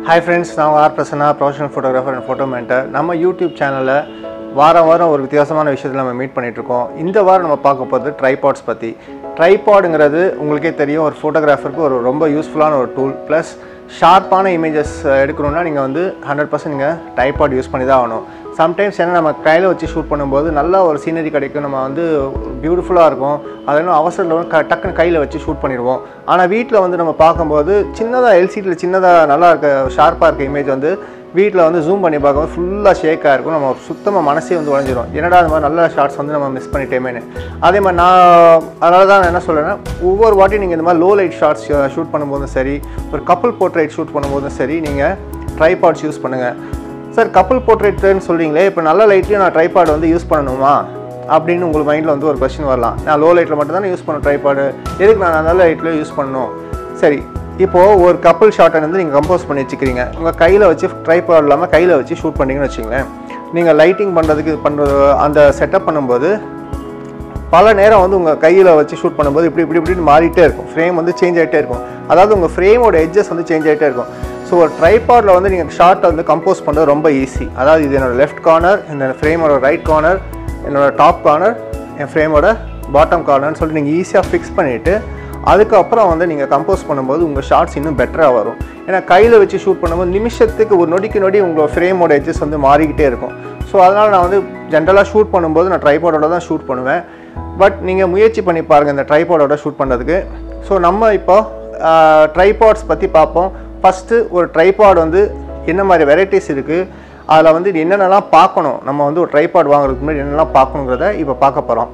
hi friends நான் R Prasanna professional photographer and photo mentor நம்ம YouTube சேனலில் வாரம் வாரம் ஒரு வித்தியாசமான விஷயத்தில் நம்ம மீட் பண்ணிகிட்ருக்கோம் இந்த வாரம் நம்ம பார்க்க போகிறது ட்ரைபாட்ஸ் பற்றி ட்ரைபாடுங்கிறது உங்களுக்கே தெரியும் ஒரு ஃபோட்டோகிராஃபருக்கு ஒரு ரொம்ப யூஸ்ஃபுல்லான ஒரு டூல் ப்ளஸ் ஷார்ப்பான இமேஜஸ் எடுக்கணும்னா நீங்கள் வந்து ஹண்ட்ரட் பர்சன்ட் நீங்கள் ட்ரைபாட் யூஸ் பண்ணி தான் ஆகணும் சம்டைம்ஸ் ஏன்னா நம்ம கையில் வச்சு ஷூட் பண்ணும்போது நல்ல ஒரு சீனரி கிடைக்கும் நம்ம வந்து பியூட்டிஃபுல்லாக இருக்கும் அதெல்லாம் அவசரத்தில் க டக்குன்னு கையில் வச்சு ஷூட் பண்ணிடுவோம் ஆனால் வீட்டில் வந்து நம்ம பார்க்கும்போது சின்னதாக எல்சிடியில் சின்னதாக நல்லா இருக்க ஷார்ப்பாக இருக்க இமேஜ் வந்து வீட்டில் வந்து ஜூம் பண்ணி பார்க்கும்போது ஃபுல்லாக ஷேக்காக இருக்கும் நம்ம சுத்தமாக மனசே வந்து உடஞ்சிரும் என்னடா அந்த மாதிரி நல்ல ஷார்ட்ஸ் வந்து நம்ம மிஸ் பண்ணிட்டேமேனு அதே மாதிரி நான் அதனால தான் நான் என்ன சொல்கிறேன்னா ஒவ்வொரு வாட்டியும் நீங்கள் இந்த மாதிரி லோ லைட் ஷார்ட்ஸ் ஷூட் பண்ணும்போதும் சரி ஒரு கப்பல் போர்ட்ரேட் ஷூட் பண்ணும்போதும் சரி நீங்கள் ட்ரைபாட்ஸ் யூஸ் பண்ணுங்கள் சார் கப்பல் போர்ட்ரேட்னு சொல்கிறீங்களே இப்போ நல்ல லைட்லேயும் நான் ட்ரைபாட் வந்து யூஸ் பண்ணணுமா அப்படின்னு உங்களுக்கு மைண்டில் வந்து ஒரு கொஸ்டின் வரலாம் நான் லோ லைட்டில் மட்டும் தானே யூஸ் பண்ண ட்ரைபாடு எதுக்கு நான் நல்ல லைட்டில் யூஸ் பண்ணணும் சரி இப்போது ஒரு கப்பல் ஷாட்டை வந்து நீங்கள் கம்போஸ் பண்ணி வச்சுக்கிறீங்க உங்கள் கையில் வச்சு ட்ரைபாட் இல்லாமல் கையில் வச்சு ஷூட் பண்ணீங்கன்னு வச்சுங்களேன் நீங்கள் லைட்டிங் பண்ணுறதுக்கு இது பண்ணுறது அந்த செட்டப் பண்ணும்போது பல நேரம் வந்து உங்கள் கையில் வச்சு ஷூட் பண்ணும்போது இப்படி இப்படி இப்படின்னு மாறிட்டே இருக்கும் ஃப்ரேம் வந்து சேஞ்ச் ஆகிட்டே இருக்கும் அதாவது உங்கள் ஃப்ரேமோட எட்ஜஸ் வந்து சேஞ்ச் ஆகிட்டே இருக்கும் ஸோ ஒரு ட்ரைபாடில் வந்து நீங்கள் ஷார்ட்டை வந்து கம்போஸ் பண்ணுறது ரொம்ப ஈஸி அதாவது இது என்னோட லெஃப்ட் கார்னர் இந்த ஃப்ரேமோட ரைட் கார்னர் என்னோட டாப் கார்னர் என் ஃப்ரேமோட பாட்டம் கார்னர்னு சொல்லிட்டு நீங்கள் ஈஸியாக ஃபிக்ஸ் பண்ணிவிட்டு அதுக்கப்புறம் வந்து நீங்கள் கம்போஸ் பண்ணும்போது உங்கள் ஷார்ட்ஸ் இன்னும் பெட்டராக வரும் ஏன்னா கையில் வச்சு ஷூட் பண்ணும்போது நிமிஷத்துக்கு ஒரு நொடிக்கு நொடி உங்கள் ஃப்ரேமோட எட்ஜஸ் வந்து மாறிக்கிட்டே இருக்கும் ஸோ அதனால் நான் வந்து ஜென்ரலாக ஷூட் பண்ணும்போது நான் ட்ரைபாடோட தான் ஷூட் பண்ணுவேன் பட் நீங்கள் முயற்சி பண்ணி பாருங்கள் இந்த ட்ரைபாடோட ஷூட் பண்ணுறதுக்கு ஸோ நம்ம இப்போ ட்ரைபாட்ஸ் பற்றி பார்ப்போம் ஃபஸ்ட்டு ஒரு ட்ரைபாட் வந்து என்ன மாதிரி வெரைட்டிஸ் இருக்குது அதில் வந்து என்னென்னலாம் பார்க்கணும் நம்ம வந்து ஒரு ட்ரைபாட் வாங்குறதுக்கு முன்னாடி என்னென்னலாம் பார்க்கணுங்கிறத இப்போ பார்க்க போகிறோம்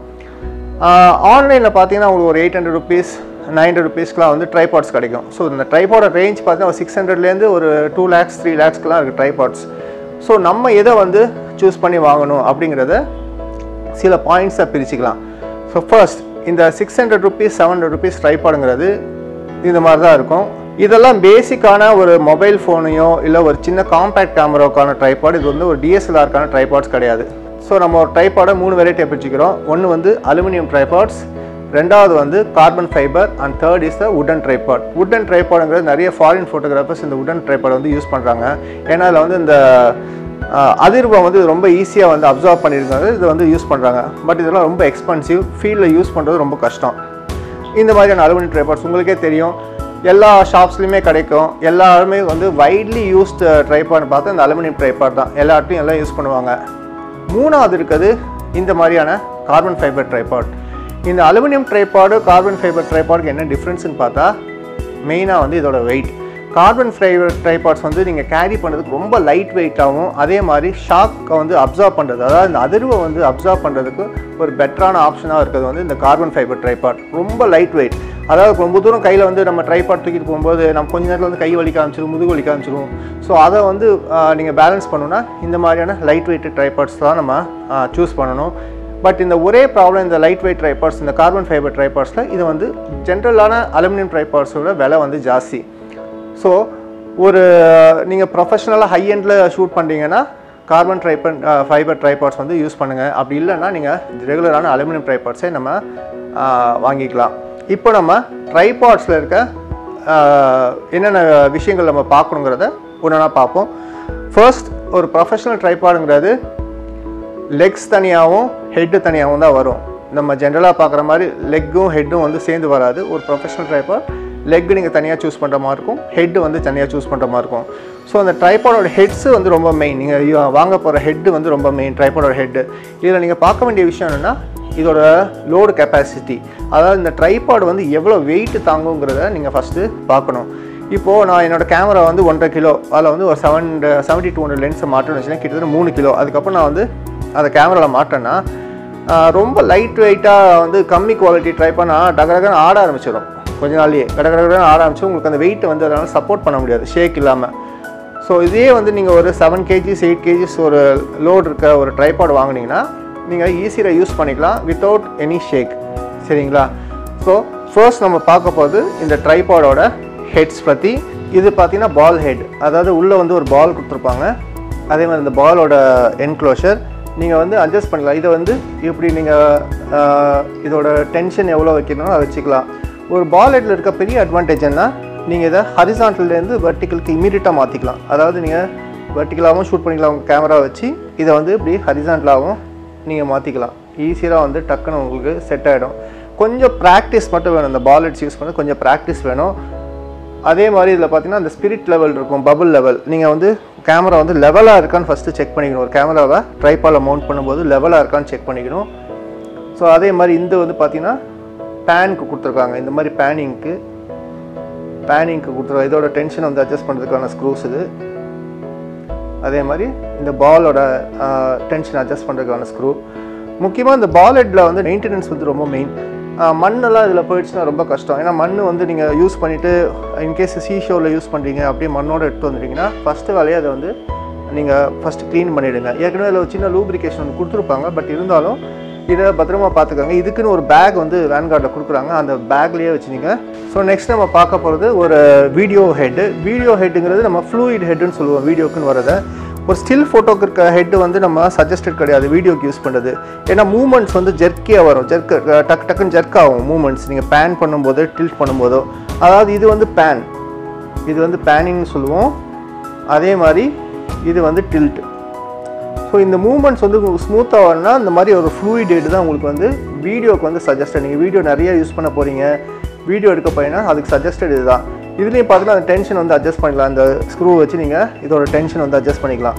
ஆன்லைனில் பார்த்தீங்கன்னா உங்களுக்கு ஒரு eight hundred rupees nine hundred ருபீஸ்க்குலாம் வந்து ட்ரைபாட்ஸ் கிடைக்கும் ஸோ இந்த ட்ரைபாடோட ரேஞ்ச் பார்த்தீங்கன்னா ஒரு சிக்ஸ் ஹண்ட்ரட்லேருந்து ஒரு டூ லேக்ஸ் த்ரீ லேக்ஸ்க்குலாம் இருக்குது ட்ரைபாட்ஸ் ஸோ நம்ம எதை வந்து சூஸ் பண்ணி வாங்கணும் அப்படிங்கிறத சில பாயிண்ட்ஸை பிரிச்சுக்கலாம் ஸோ ஃபர்ஸ்ட் இந்த six hundred rupees seven hundred rupees ட்ரைபாடுங்கிறது இந்த மாதிரி தான் இருக்கும் இதெல்லாம் பேசிக்கான ஒரு மொபைல் ஃபோனையோ இல்லை ஒரு சின்ன காம்பேக்ட் கேமராவுக்கான ட்ரைபாட் இது வந்து ஒரு டிஎஸ்எல்ஆருக்கான ட்ரைபாட்ஸ் கிடையாது ஸோ நம்ம ஒரு ட்ரைபாடை மூணு வெரைட்டியை பிரிச்சுக்கிறோம் ஒன்று வந்து அலுமினியம் ட்ரைபாட்ஸ் ரெண்டாவது வந்து carbon fibre and third is the wooden tripod உடன் ட்ரைபாடுங்கிறது நிறைய ஃபாரின் ஃபோட்டோகிராஃபர்ஸ் இந்த உடன் ட்ரைபாட் வந்து யூஸ் பண்ணுறாங்க ஏன்னா அதில் வந்து இந்த அதிர்வை வந்து ரொம்ப ஈஸியாக வந்து அப்சர்வ் பண்ணியிருக்காங்க இதை வந்து யூஸ் பண்ணுறாங்க பட் இதெல்லாம் ரொம்ப எக்ஸ்பென்சிவ் ஃபீல்டில் யூஸ் பண்ணுறது ரொம்ப கஷ்டம் இந்த மாதிரியான அலுமினியம் ட்ரைபாட்ஸ் உங்களுக்கே தெரியும் எல்லா ஷாப்ஸ்லையுமே கிடைக்கும் எல்லாருமே வந்து வைட்லி யூஸ்ட் ட்ரைபாட்னு பார்த்தா இந்த அலுமினியம் ட்ரைபாட் தான் எல்லா இடத்தையும் எல்லாம் யூஸ் பண்ணுவாங்க மூணாவது இருக்குது இந்த மாதிரியான கார்பன் ஃபைபர் ட்ரைபாட் இந்த அலுமினியம் ட்ரைபாடு கார்பன் ஃபைபர் ட்ரைபாடுக்கு என்ன டிஃப்ரென்ஸ்னு பார்த்தா மெயினாக வந்து இதோட வெயிட் கார்பன் ஃபைபர் ட்ரைபாட்ஸ் வந்து நீங்கள் கேரி பண்ணுறதுக்கு ரொம்ப லைட் வெயிட்டாகவும் அதே மாதிரி ஷாக்கை வந்து அப்சர்வ் பண்ணுறது அதாவது இந்த அதிர்வை வந்து அப்சர்வ் பண்ணுறதுக்கு ஒரு பெட்டரான ஆப்ஷனாக இருக்கிறது வந்து இந்த கார்பன் ஃபைபர் ட்ரைபாட் ரொம்ப லைட் வெயிட் அதாவது ரொம்ப தூரம் கையில் வந்து நம்ம ட்ரைபாட் தூக்கிட்டு போகும்போது நம்ம கொஞ்ச நேரத்தில் வந்து கை வலிக்க ஆரம்பிச்சிடும் முதுகு வலிக்க ஆரம்பிச்சிடும் ஸோ அதை வந்து நீங்கள் பேலன்ஸ் பண்ணணும்னா இந்த மாதிரியான லைட் வெயிட் ட்ரைபாட்ஸ் தான் நம்ம சூஸ் பண்ணணும் பட் இந்த ஒரே ப்ராப்ளம் இந்த லைட் வெயிட் ட்ரைபாட்ஸ் இந்த கார்பன் ஃபைபர் ட்ரைபாட்ஸில் இது வந்து ஜென்ரலான அலுமினியம் ட்ரைபாட்ஸோட விலை வந்து ஜாஸ்தி ஸோ ஒரு நீங்கள் ப்ரொஃபஷ்னலாக ஹை எண்டில் ஷூட் பண்ணுறீங்கன்னா கார்பன் ட்ரைபன் ஃபைபர் ட்ரைபாட்ஸ் வந்து யூஸ் பண்ணுங்கள் அப்படி இல்லைன்னா நீங்கள் ரெகுலரான அலுமினியம் ட்ரைபாட்ஸே நம்ம வாங்கிக்கலாம் இப்போ நம்ம ட்ரைபாட்ஸில் இருக்க என்னென்ன விஷயங்கள் நம்ம பார்க்கணுங்கிறத ஒன்றா பார்ப்போம் ஃபர்ஸ்ட் ஒரு ப்ரொஃபஷ்னல் ட்ரைபாடுங்கிறது லெக்ஸ் தனியாகவும் ஹெட்டு தனியாகவும் தான் வரும் நம்ம ஜென்ரலாக பார்க்குற மாதிரி லெக்கும் ஹெட்டும் வந்து சேர்ந்து வராது ஒரு ப்ரொஃபஷனல் ட்ரைபாட் லெக் நீங்கள் தனியாக சூஸ் பண்ணுற மாதிரி இருக்கும் ஹெட்டு வந்து தனியாக சூஸ் பண்ணுற மாதிரி இருக்கும் ஸோ அந்த ட்ரைபாடோட ஹெட்ஸு வந்து ரொம்ப மெயின் நீங்கள் வாங்க போகிற ஹெட்டு வந்து ரொம்ப மெயின் ட்ரைபாடோட ஹெட்டு இதில் நீங்கள் பார்க்க வேண்டிய விஷயம் என்னென்னா இதோட லோடு கெப்பாசிட்டி அதாவது இந்த ட்ரைபாட் வந்து எவ்வளோ வெயிட் தாங்குங்கிறத நீங்கள் ஃபஸ்ட்டு பார்க்கணும் இப்போது நான் என்னோடய கேமரா வந்து ஒன்றரை கிலோ அதில் வந்து ஒரு செவன் செவன்ட்டி டூ ஹண்ட்ரட் லென்ஸை மாட்டணும்னு வச்சுன்னா கிட்டத்தட்ட மூணு கிலோ அதுக்கப்புறம் நான் வந்து அந்த கேமராவில் மாட்டேன்னா ரொம்ப லைட் வெயிட்டாக வந்து கம்மி குவாலிட்டி ட்ரை பண்ணால் டகரகன்னு ஆட ஆரம்பிச்சிடும் கொஞ்ச நாள்லேயே கடகடகடன்னு ஆட ஆரம்பிச்சு உங்களுக்கு அந்த வெயிட் வந்து அதனால் சப்போர்ட் பண்ண முடியாது ஷேக் இல்லாமல் ஸோ இதே வந்து நீங்கள் ஒரு செவன் கேஜிஸ் எயிட் கேஜிஸ் ஒரு லோட் இருக்க ஒரு ட்ரைபாட் வாங்கினீங்கன்னா நீங்கள் ஈஸியாக யூஸ் பண்ணிக்கலாம் வித்தவுட் எனி ஷேக் சரிங்களா ஸோ ஃபர்ஸ்ட் நம்ம பார்க்க போது இந்த ட்ரைபாடோட ஹெட்ஸ் பற்றி இது பார்த்தீங்கன்னா பால் ஹெட் அதாவது உள்ளே வந்து ஒரு பால் கொடுத்துருப்பாங்க அதே மாதிரி இந்த பாலோட என்க்ளோஷர் நீங்கள் வந்து அட்ஜஸ்ட் பண்ணலாம் இதை வந்து இப்படி நீங்கள் இதோட டென்ஷன் எவ்வளோ வைக்கணுமோ அதை வச்சுக்கலாம் ஒரு பால் ஹெட்டில் இருக்க பெரிய அட்வான்டேஜ் என்ன நீங்கள் இதை ஹரிசான்டல்லேருந்து வெர்டிக்கலுக்கு இமீடியட்டாக மாற்றிக்கலாம் அதாவது நீங்கள் வெர்டிக்கலாகவும் ஷூட் பண்ணிக்கலாம் உங்கள் கேமரா வச்சு இதை வந்து இப்படி ஹரிசான்டலாகவும் நீங்கள் மாற்றிக்கலாம் ஈஸியாக வந்து டக்குன்னு உங்களுக்கு செட் ஆகிடும் கொஞ்சம் ப்ராக்டிஸ் மட்டும் வேணும் இந்த பாலெட்ஸ் யூஸ் பண்ண கொஞ்சம் ப்ராக்டிஸ் வேணும் அதே மாதிரி இதில் பார்த்தீங்கன்னா அந்த ஸ்பிரிட் லெவல் இருக்கும் பபுள் லெவல் நீங்கள் வந்து கேமரா வந்து லெவலாக இருக்கான்னு ஃபஸ்ட்டு செக் பண்ணிக்கணும் ஒரு கேமராவை ட்ரைபாலில் மவுண்ட் பண்ணும்போது லெவலாக இருக்கான்னு செக் பண்ணிக்கணும் ஸோ அதே மாதிரி இந்த வந்து பார்த்தீங்கன்னா பேனுக்கு கொடுத்துருக்காங்க இந்த மாதிரி பேனிங்க்கு பேனிங்க்கு கொடுத்துருக்காங்க இதோட டென்ஷன் வந்து அட்ஜஸ்ட் பண்ணுறதுக்கான ஸ்க்ரூஸ் இது அதே மாதிரி இந்த பாலோட டென்ஷன் அட்ஜஸ்ட் பண்ணுறதுக்கான ஸ்க்ரூ முக்கியமாக இந்த பால் ஹெட்டில் வந்து மெயின்டெனன்ஸ் வந்து ரொம்ப மெயின் மண்ணெல்லாம் இதில் போயிடுச்சுன்னா ரொம்ப கஷ்டம் ஏன்னா மண் வந்து நீங்கள் யூஸ் பண்ணிவிட்டு இன்கேஸ் சீ ஷோவில் யூஸ் பண்ணுறீங்க அப்படியே மண்ணோட எடுத்து வந்துட்டீங்கன்னா ஃபஸ்ட்டு வேலையை அதை வந்து நீங்கள் ஃபஸ்ட்டு க்ளீன் பண்ணிவிடுங்க ஏற்கனவே அதில் ஒரு சின்ன லூப்ரிகேஷன் வந்து கொடுத்துருப்பாங்க பட் இருந்தாலும் இதை பத்திரமா பார்த்துக்கோங்க இதுக்குன்னு ஒரு பேக் வந்து வேன்கார்டில் கொடுக்குறாங்க அந்த பேக்லேயே வச்சுருங்க ஸோ நெக்ஸ்ட் நம்ம பார்க்க போகிறது ஒரு வீடியோ ஹெட்டு வீடியோ ஹெட்டுங்கிறது நம்ம ஃப்ளூயிட் ஹெட்டுன்னு சொல்லுவோம் வீடியோக்குன்னு வரதை ஒரு ஸ்டில் ஃபோட்டோக்கு இருக்க ஹெட்டு வந்து நம்ம சஜஸ்டட் கிடையாது வீடியோக்கு யூஸ் பண்ணுறது ஏன்னா மூமெண்ட்ஸ் வந்து ஜெர்க்கியாக வரும் ஜெர்க் டக்கு டக்குன்னு ஜெர்க் ஆகும் மூமெண்ட்ஸ் நீங்கள் பேன் பண்ணும்போது டில்ட் பண்ணும்போதோ அதாவது இது வந்து பேன் இது வந்து பேனிங்னு சொல்லுவோம் அதே மாதிரி இது வந்து டில்ட் ஸோ இந்த மூமெண்ட்ஸ் வந்து உங்களுக்கு ஸ்மூத்தாக வரணும்னா இந்த மாதிரி ஒரு ஃப்ளூயிட் ஹெட் தான் உங்களுக்கு வந்து வீடியோக்கு வந்து சஜஸ்டட் நீங்கள் வீடியோ நிறைய யூஸ் பண்ண போகிறீங்க வீடியோ எடுக்க போறீங்கன்னா அதுக்கு சஜஸ்டட் இதுதான் இதுலேயும் பார்த்தீங்கன்னா அந்த டென்ஷன் வந்து அட்ஜஸ்ட் பண்ணிக்கலாம் அந்த ஸ்க்ரூ வச்சு நீங்கள் இதோட டென்ஷன் வந்து அட்ஜஸ்ட் பண்ணிக்கலாம்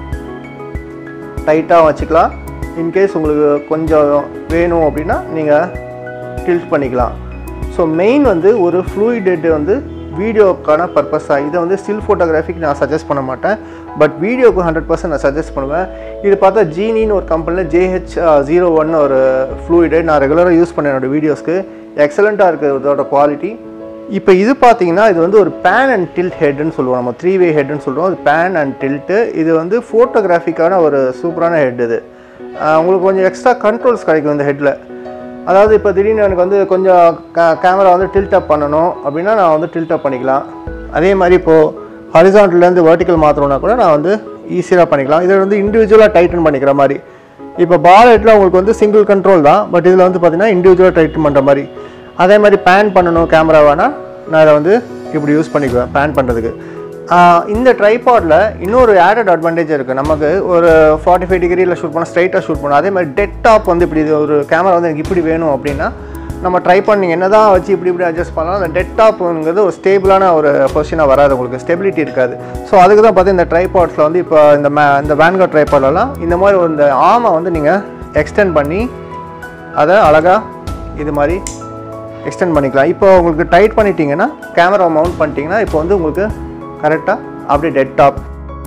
டைட்டாக வச்சுக்கலாம் இன்கேஸ் உங்களுக்கு கொஞ்சம் வேணும் அப்படின்னா நீங்கள் டில்ட் பண்ணிக்கலாம் ஸோ மெயின் வந்து ஒரு ஃப்ளூயிட் ஹெட் வந்து வீடியோக்கான பர்பஸாக இதை வந்து ஸ்டில் ஃபோட்டோகிராஃபிக்கு நான் சஜஸ்ட் பண்ண மாட்டேன் பட் வீடியோக்கு ஹண்ட்ரட் பர்சன்ட் நான் சஜஸ்ட் பண்ணுவேன் இது பார்த்தா ஜீனின்னு ஒரு கம்பெனியில் ஜேஹெச் ஜீரோ ஒன் ஒரு ஃப்ளூயிடு நான் ரெகுலராக யூஸ் பண்ணேன் என்னோடய வீடியோஸ்க்கு எக்ஸலண்ட்டாக இருக்குது இதோட குவாலிட்டி இப்போ இது பார்த்தீங்கன்னா இது வந்து ஒரு பேன் அண்ட் டில்ட் ஹெட்னு சொல்லுவோம் நம்ம த்ரீ வே ஹெட்னு சொல்கிறோம் அது பேன் அண்ட் டில்ட்டு இது வந்து ஃபோட்டோகிராஃபிக்கான ஒரு சூப்பரான ஹெட் இது ஆஹ் உங்களுக்கு கொஞ்சம் எக்ஸ்ட்ரா கண்ட்ரோல்ஸ் கிடைக்கும் இந்த ஹெட்டில் அதாவது இப்போ திடீர்னு எனக்கு வந்து கொஞ்சம் கேமரா வந்து டில்ட் அப் பண்ணணும் அப்படின்னா நான் வந்து டில்ட் அப் பண்ணிக்கலாம் அதே மாதிரி இப்போது ஹரிசான்ட்லேருந்து வெர்டிக்கல் மாற்றணும்னா கூட நான் வந்து ஈஸியாக பண்ணிக்கலாம் இதை வந்து இண்டிவிஜுவலாக டைட்டன் பண்ணிக்கிற மாதிரி இப்போ பால் ஹெட்டில் உங்களுக்கு வந்து சிங்கிள் கண்ட்ரோல் தான் பட் இதில் வந்து பார்த்தீங்கன்னா இண்டிவிஜுவலாக டைட்டன் பண்ணுற மாதிரி அதே மாதிரி பேன் பண்ணணும் கேமரா வேணால் நான் இதை வந்து இப்படி யூஸ் பண்ணிக்குவேன் பேன் பண்ணுறதுக்கு இந்த ட்ரைபாடில் இன்னொரு ஆடட் அட்வான்டேஜ் இருக்குது நமக்கு ஒரு ஃபார்ட்டி ஃபைவ் டிகிரியில் ஷூட் பண்ணால் ஸ்ட்ரைட்டாக ஷூட் பண்ணணும் அதே மாதிரி டெட் டாப் வந்து இப்படி இது ஒரு கேமரா வந்து எனக்கு இப்படி வேணும் அப்படின்னா நம்ம ட்ரை பண்ணி என்ன தான் வச்சு இப்படி இப்படி அட்ஜஸ்ட் பண்ணலாம் அந்த டெட் டாப்புங்கிறது ஒரு ஸ்டேபிளான ஒரு பொசிஷனாக வராது உங்களுக்கு ஸ்டெபிலிட்டி இருக்காது ஸோ அதுக்கு தான் பார்த்து இந்த ட்ரைபாட்ஸில் வந்து இப்போ இந்த மே இந்த வேன்கார்ட் ட்ரைபாட்லலாம் இந்த மாதிரி ஒரு இந்த ஆமை வந்து நீங்கள் எக்ஸ்டெண்ட் பண்ணி அதை அழகாக இது மாதிரி எக்ஸ்டெண்ட் பண்ணிக்கலாம் இப்போ உங்களுக்கு டைட் பண்ணிட்டீங்கன்னா கேமரா மவுண்ட் பண்ணிட்டீங்கன்னா இப்போ வந்து உங்களுக்கு கரெக்டாக அப்படியே டெட் டாப்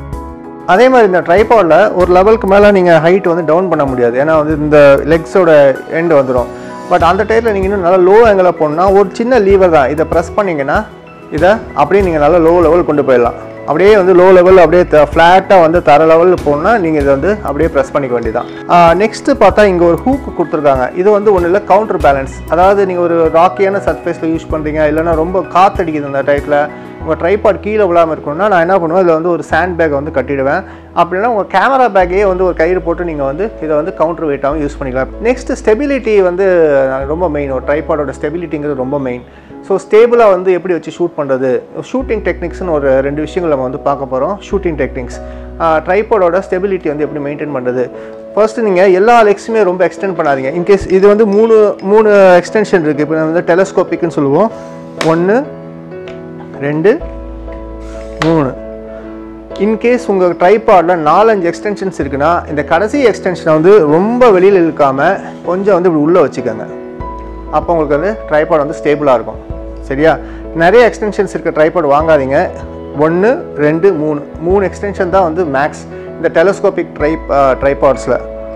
அதே மாதிரி இந்த ட்ரைபாடில் ஒரு லெவலுக்கு மேலே நீங்கள் ஹைட் வந்து டவுன் பண்ண முடியாது ஏன்னா வந்து இந்த லெக்ஸோட எண்டு வந்துடும் பட் அந்த டைத்தில் நீங்கள் இன்னும் நல்லா லோ ஆங்கிளில் போகணுன்னா ஒரு சின்ன லீவர் தான் இதை ப்ரெஸ் பண்ணிங்கன்னா இதை அப்படியே நீங்கள் நல்லா லோ லெவல் கொண்டு போயிடலாம் அப்படியே வந்து லோ லெவல் அப்படியே ஃப்ளாட்டாக வந்து தர லெவலில் போகணுன்னா நீங்கள் இதை வந்து அப்படியே ப்ரெஸ் பண்ணிக்க வேண்டியதான் நெக்ஸ்ட்டு பார்த்தா இங்கே ஒரு ஹூக்கு கொடுத்துருக்காங்க இது வந்து ஒன்றும் இல்லை கவுண்டர் பேலன்ஸ் அதாவது நீங்கள் ஒரு ராக்கியான சர்ஃபேஸில் யூஸ் பண்ணுறீங்க இல்லைன்னா ரொம்ப காற்றடிக்குது அந்த டைத்தில் உங்கள் ட்ரைபாட் கீழே விழாமல் இருக்கணும்னா நான் என்ன பண்ணுவேன் இதில் வந்து ஒரு சாண்ட் பேக்கை வந்து கட்டிடுவேன் அப்படின்னா உங்கள் கேமரா பேக்கையே வந்து ஒரு கயிறு போட்டு நீங்கள் வந்து இதை வந்து கவுண்டர் வெயிட்டாகவும் யூஸ் பண்ணிக்கலாம் நெக்ஸ்ட் ஸ்டெபிலிட்டி வந்து ரொம்ப மெயின் ஒரு ட்ரைபாடோட ஸ்டெபிலிட்டிங்கிறது ரொம்ப மெயின் ஸோ ஸ்டேபிளாக வந்து எப்படி வச்சு ஷூட் பண்ணுறது ஷூட்டிங் டெக்னிக்ஸ்னு ஒரு ரெண்டு விஷயங்கள் நம்ம வந்து பார்க்க போகிறோம் ஷூட்டிங் டெக்னிக்ஸ் ட்ரைபாடோட ஸ்டெபிலிட்டி வந்து எப்படி மெயின்டைன் பண்ணுறது ஃபர்ஸ்ட் நீங்கள் எல்லா லெக்ஸுமே ரொம்ப எக்ஸ்டெண்ட் பண்ணாதீங்க இன்கேஸ் இது வந்து மூணு மூணு எக்ஸ்டென்ஷன் இருக்குது இப்போ வந்து டெலஸ்கோப்பிக்னு சொல்லுவோம் ஒன்று ரெண்டு மூணு இன்கேஸ் உங்கள் ட்ரைபாடில் நாலஞ்சு எக்ஸ்டென்ஷன்ஸ் இருக்குன்னா இந்த கடைசி எக்ஸ்டென்ஷனை வந்து ரொம்ப வெளியில் இழுக்காமல் கொஞ்சம் வந்து இப்படி உள்ளே வச்சுக்கோங்க அப்போ உங்களுக்கு வந்து ட்ரைபாட் வந்து ஸ்டேபிளாக இருக்கும் சரியா நிறைய எக்ஸ்டென்ஷன்ஸ் இருக்க ட்ரைபாட் வாங்காதீங்க ஒன்று ரெண்டு மூணு மூணு எக்ஸ்டென்ஷன் தான் வந்து மேக்ஸ் இந்த டெலஸ்கோபிக் ட்ரை ட்ரைபாட்ஸில்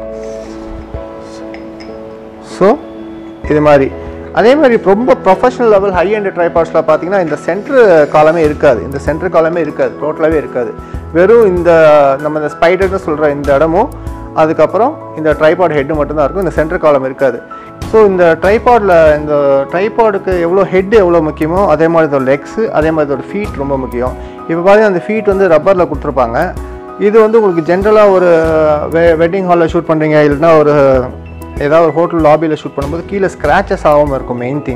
ஸோ இது மாதிரி அதே மாதிரி ரொம்ப ப்ரொஃபஷனல் லெவல் ஹை அண்ட் ட்ரைபாட்ஸில் பார்த்தீங்கன்னா இந்த சென்ட்ரு காலமே இருக்காது இந்த சென்ட்ரு காலமே இருக்காது டோட்டலாகவே இருக்காது வெறும் இந்த நம்ம இந்த ஸ்பைடர்னு சொல்கிற இந்த இடமும் அதுக்கப்புறம் இந்த ட்ரைபாட் ஹெட்டு மட்டும்தான் இருக்கும் இந்த சென்ட்ரு காலம் இருக்காது ஸோ இந்த ட்ரைபாடில் இந்த ட்ரைபாடுக்கு எவ்வளோ ஹெட் எவ்வளோ முக்கியமோ அதே மாதிரி இதோட லெக்ஸு அதே மாதிரி இதோட ஃபீட் ரொம்ப முக்கியம் இப்போ பார்த்தீங்கன்னா அந்த ஃபீட் வந்து ரப்பரில் கொடுத்துருப்பாங்க இது வந்து உங்களுக்கு ஜென்ரலாக ஒரு வெ வெட்டிங் ஹாலில் ஷூட் பண்ணுறீங்க இல்லைன்னா ஒரு ஏதாவது ஒரு ஹோட்டல் லாபியில் ஷூட் பண்ணும்போது கீழே ஸ்க்ராச்சஸ் ஆகாமல் இருக்கும் மெயின் திங்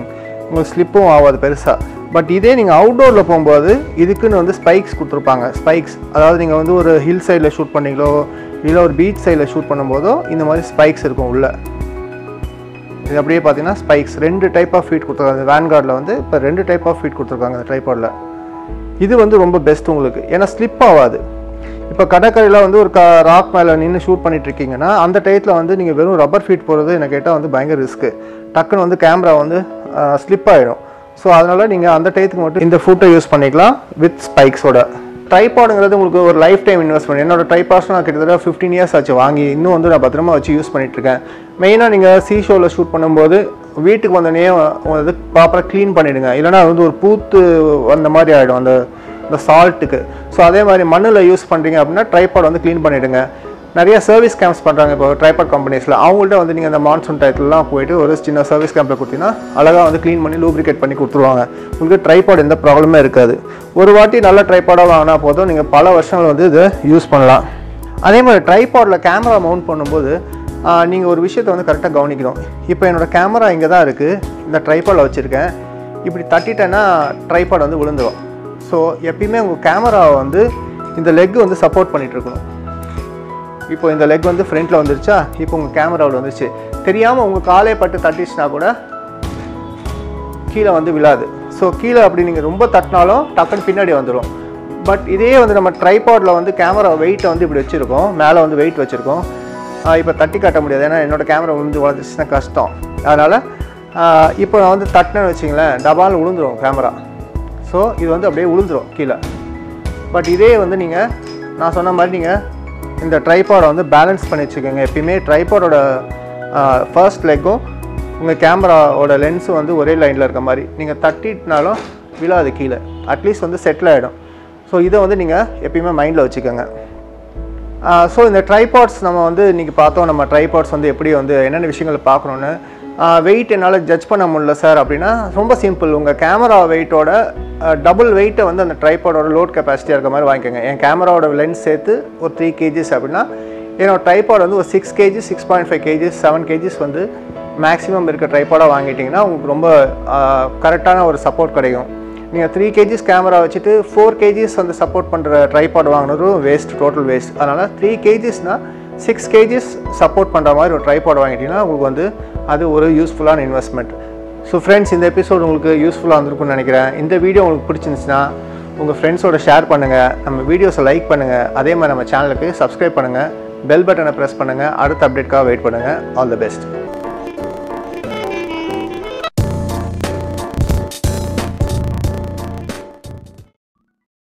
உங்களுக்கு ஸ்லிப்பும் ஆகாது பெருசாக பட் இதே நீங்கள் அவுட்டோரில் போகும்போது இதுக்குன்னு வந்து ஸ்பைக்ஸ் கொடுத்துருப்பாங்க ஸ்பைக்ஸ் அதாவது நீங்கள் வந்து ஒரு ஹில் சைடில் ஷூட் பண்ணீங்களோ இல்லை ஒரு பீச் சைடில் ஷூட் பண்ணும்போதோ இந்த மாதிரி ஸ்பைக்ஸ் இருக்கும் உள்ள இது அப்படியே பார்த்தீங்கன்னா ஸ்பைக்ஸ் ரெண்டு டைப் ஆஃப் ஃபீட் கொடுத்துருக்காங்க வேன்கார்டில் வந்து இப்போ ரெண்டு டைப் ஆஃப் ஃபீட் கொடுத்துருக்காங்க அந்த ட்ரைபாடில் இது வந்து ரொம்ப பெஸ்ட் உங்களுக்கு ஏன்னா ஸ்லிப் ஆகாது இப்போ கடற்கரையில் வந்து ஒரு க ராக் மேலே நின்று ஷூட் பண்ணிட்டு இருக்கீங்கன்னா அந்த டயத்தில் வந்து நீங்கள் வெறும் ரப்பர் ஃபீட் போகிறது என்ன கேட்டால் வந்து பயங்கர ரிஸ்க்கு டக்குன்னு வந்து கேமரா வந்து ஸ்லிப் ஆகிடும் ஸோ அதனால் நீங்கள் அந்த டயத்துக்கு மட்டும் இந்த ஃபுட்டை யூஸ் பண்ணிக்கலாம் வித் ஸ்பைக்ஸோட ட்ரைபாடுங்கிறது உங்களுக்கு ஒரு லைஃப் டைம் இன்வெஸ்ட்மெண்ட் என்னோட ட்ரைபாட்ஸ் நான் கிட்டத்தட்ட ஃபிஃப்டீன் இயர்ஸ் ஆச்சு வாங்கி இன்னும் வந்து நான் பத்திரமா வச்சு யூஸ் பண்ணிட்டு இருக்கேன் மெயினாக நீங்கள் சீ ஷோவில் ஷூட் பண்ணும்போது வீட்டுக்கு வந்தோடனே இது ப்ராப்பராக க்ளீன் பண்ணிவிடுங்க இல்லைனா அது வந்து ஒரு பூத்து அந்த மாதிரி ஆகிடும் அந்த இந்த சால்ட்டுக்கு ஸோ அதே மாதிரி மண்ணில் யூஸ் பண்ணுறீங்க அப்படின்னா ட்ரைபாட் வந்து க்ளீன் பண்ணிவிடுங்க நிறைய சர்வீஸ் கேம்ப்ஸ் பண்ணுறாங்க இப்போ ட்ரைபாட் கம்பெனிஸில் அவங்கள்ட்ட வந்து நீங்கள் இந்த மான்சூன் டயத்துலலாம் போயிட்டு ஒரு சின்ன சர்வீஸ் கேம்பில் கொடுத்தீங்கன்னா அழகாக வந்து க்ளீன் பண்ணி லூப்ரிகேட் பண்ணி கொடுத்துருவாங்க உங்களுக்கு ட்ரைபாட் எந்த ப்ராப்ளமே இருக்காது ஒரு வாட்டி நல்ல ட்ரைபாடாக வாங்கினா போதும் நீங்கள் பல வருஷங்கள் வந்து இதை யூஸ் பண்ணலாம் அதே மாதிரி ட்ரைபாடில் கேமரா மவுண்ட் பண்ணும்போது நீங்கள் ஒரு விஷயத்தை வந்து கரெக்டாக கவனிக்கணும் இப்போ என்னோடய கேமரா இங்கே தான் இருக்குது இந்த ட்ரைபாடில் வச்சுருக்கேன் இப்படி தட்டிட்டேன்னா ட்ரைபாட் வந்து விழுந்துடும் ஸோ எப்பயுமே உங்கள் கேமராவை வந்து இந்த லெக் வந்து சப்போர்ட் பண்ணிட்டு இருக்கணும் இப்போ இந்த லெக் வந்து ஃப்ரண்ட்டில் வந்துருச்சா இப்போ உங்கள் கேமராவில் வந்துருச்சு தெரியாமல் உங்கள் காலே பட்டு தட்டிச்சுனா கூட கீழே வந்து விழாது ஸோ கீழே அப்படி நீங்கள் ரொம்ப தட்டினாலும் டக்குன்னு பின்னாடி வந்துடும் பட் இதே வந்து நம்ம ட்ரைபாடில் வந்து கேமரா வெயிட்டை வந்து இப்படி வச்சுருக்கோம் மேலே வந்து வெயிட் வச்சுருக்கோம் இப்போ தட்டி காட்ட முடியாது ஏன்னா என்னோட கேமரா விழுந்து வளர்ந்துச்சுன்னா கஷ்டம் அதனால் இப்போ நான் வந்து தட்டினேன்னு வச்சிங்களேன் டபால் விழுந்துரும் கேமரா ஸோ இது வந்து அப்படியே விழுந்துரும் கீழே பட் இதே வந்து நீங்கள் நான் சொன்ன மாதிரி நீங்கள் இந்த ட்ரைபாடை வந்து பேலன்ஸ் பண்ணி வச்சுக்கோங்க எப்பயுமே ட்ரைபாடோட ஃபர்ஸ்ட் லெக்கும் உங்கள் கேமராவோட லென்ஸும் வந்து ஒரே லைனில் இருக்க மாதிரி நீங்கள் தட்டினாலும் விழாது கீழே அட்லீஸ்ட் வந்து செட்டில் ஆகிடும் ஸோ இதை வந்து நீங்கள் எப்பயுமே மைண்டில் வச்சுக்கோங்க ஸோ இந்த ட்ரைபாட்ஸ் நம்ம வந்து இன்றைக்கி பார்த்தோம் நம்ம ட்ரைபாட்ஸ் வந்து எப்படி வந்து என்னென்ன விஷயங்களை பார்க்கணுன்னு வெயிட் என்னால் ஜட்ஜ் பண்ண முடியல சார் அப்படின்னா ரொம்ப சிம்பிள் உங்கள் கேமரா வெயிட்டோட டபுள் வெயிட்டை வந்து அந்த ட்ரைபாடோட லோட் கெப்பாசிட்டியாக இருக்க மாதிரி வாங்கிக்கோங்க என் கேமராவோட லென்ஸ் சேர்த்து ஒரு த்ரீ கேஜிஸ் அப்படின்னா என்னோட ட்ரைபாட் வந்து ஒரு six KGs six point five KGs seven KGs வந்து மேக்ஸிமம் இருக்க ட்ரைபாடாக வாங்கிட்டிங்கன்னா உங்களுக்கு ரொம்ப கரெக்டான ஒரு சப்போர்ட் கிடைக்கும் நீங்கள் த்ரீ கேஜிஸ் கேமரா வச்சுட்டு ஃபோர் கேஜிஸ் வந்து சப்போர்ட் பண்ணுற ட்ரைபாட் வாங்கினதும் வேஸ்ட் டோட்டல் வேஸ்ட் அதனால் த்ரீ கேஜிஸ்னால் சிக்ஸ் கேஜிஸ் சப்போர்ட் பண்ணுற மாதிரி ஒரு ட்ரைபாட் வாங்கிட்டீங்கன்னா உங்களுக்கு வந்து அது ஒரு யூஸ்ஃபுல்லான இன்வெஸ்ட்மெண்ட் ஸோ ஃப்ரெண்ட்ஸ் இந்த எபிசோட் உங்களுக்கு யூஸ்ஃபுல்லாக இருந்திருக்கும்னு நினைக்கிறேன் இந்த வீடியோ உங்களுக்கு பிடிச்சிருந்துச்சுன்னா உங்கள் ஃப்ரெண்ட்ஸோட ஷேர் பண்ணுங்கள் நம்ம வீடியோஸை லைக் பண்ணுங்கள் அதே மாதிரி நம்ம சேனலுக்கு சப்ஸ்கிரைப் பண்ணுங்கள் பெல் பட்டனை ப்ரெஸ் பண்ணுங்கள் அடுத்த அப்டேட்காக வெயிட் பண்ணுங்கள் ஆல் தி பெஸ்ட்